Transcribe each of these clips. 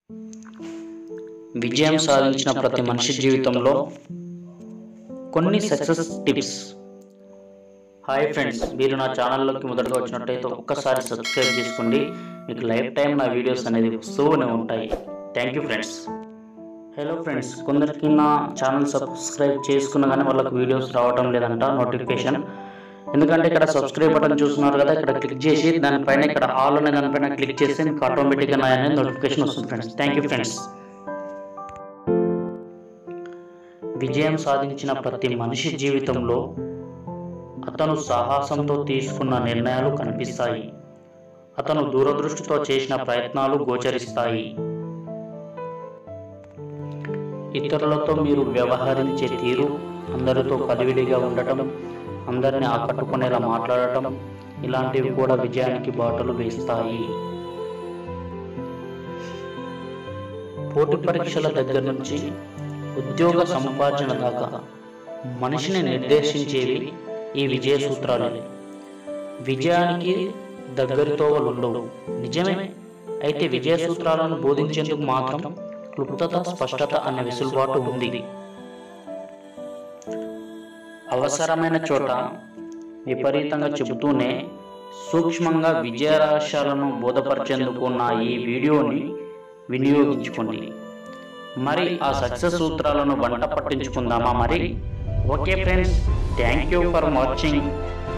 విజయం సాధించిన ప్రతి మనిషి జీవితంలో కొన్ని సక్సెస్ టిప్స్ హాయ్ ఫ్రెండ్స్ మీరు నా ఛానల్లోకి మొదటగా వచ్చినట్టయితే ఒక్కసారి సబ్స్క్రైబ్ చేసుకోండి మీకు లైఫ్ టైం నా వీడియోస్ అనేది వస్తూనే ఉంటాయి thank you friends hello friends కొందరికి నా ఛానల్ సబ్స్క్రైబ్ చేసుకున్న కానీ వాళ్ళకి వీడియోస్ రావడం లేదంట నోటిఫికేషన్ ఎందుకంటే ఇక్కడ సబ్స్క్రైబ్ బటన్ చూస్తున్నారు కదా ఇక్కడ క్లిక్ చేసి దానిపైన ఇక్కడ ఆల్ అనే దానిపైన క్లిక్ చేస్తే మీకు ఆటోమేటిక్గా నా అనేది నోటిఫికేషన్ వస్తుంది ఫ్రెండ్స్ థ్యాంక్ యూ ఫ్రెండ్స్ విజయం సాధించిన ప్రతి మనిషి జీవితంలో అతను సాహసంతో తీసుకున్న నిర్ణయాలు కనిపిస్తాయి అతను దూరదృష్టితో చేసిన ప్రయత్నాలు గోచరిస్తాయి ఇతరులతో మీరు వ్యవహరించే తీరు అందరితో కలివిడిగా ఉండటం అందరిని ఆకట్టుకునేలా మాట్లాడటం ఇలాంటివి కూడా విజయానికి బాటలు వేస్తాయి పోటీ పరీక్షల దగ్గర నుంచి ఉద్యోగ సముపార్జన దాకా మనిషిని నిర్దేశించేవి ఈ విజయ సూత్రాలే విజయానికి దగ్గరితో ఉండవు నిజమే అయితే విజయ సూత్రాలను బోధించేందుకు మాత్రం క్లుప్తత స్పష్టత అనే వెసులుబాటు ఉంది అవసరమైన చోట విపరీతంగా చెబుతూనే సూక్ష్మంగా విజయ రహస్యాలను బోధపరిచేందుకు నా ఈ వీడియోని వినియోగించుకోండి మరి ఆ సక్సెస్ సూత్రాలను వంట పట్టించుకుందామా మరి okay friends thank you for watching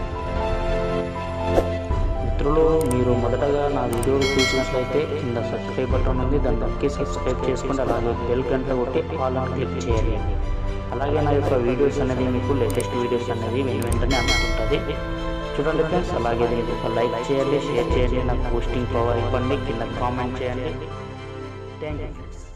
మిత్రులు మీరు మొదటగా నా వీడియోలు చూసినట్లయితే కింద సబ్స్క్రైబ్ బటన్ ఉంది దాన్ని నొక్కి సబ్స్క్రైబ్ చేసుకుంటే అలాగే బెల్ గంట కొట్టి ఆల్ అని క్లిక్ చేయాలి అలాగే నా యొక్క వీడియోస్ అనేది మీకు లేటెస్ట్ వీడియోస్ అనేది వెను వెంటనే అందుతుంటుంది చూడండి ఫ్రెండ్స్ అలాగే దీనికి ఒక లైక్ చేయండి షేర్ చేయండి నాకు పోస్టింగ్ పవర్ ఇవ్వండి కింద కామెంట్ చేయండి థ్యాంక్ యూ ఫ్రెండ్స్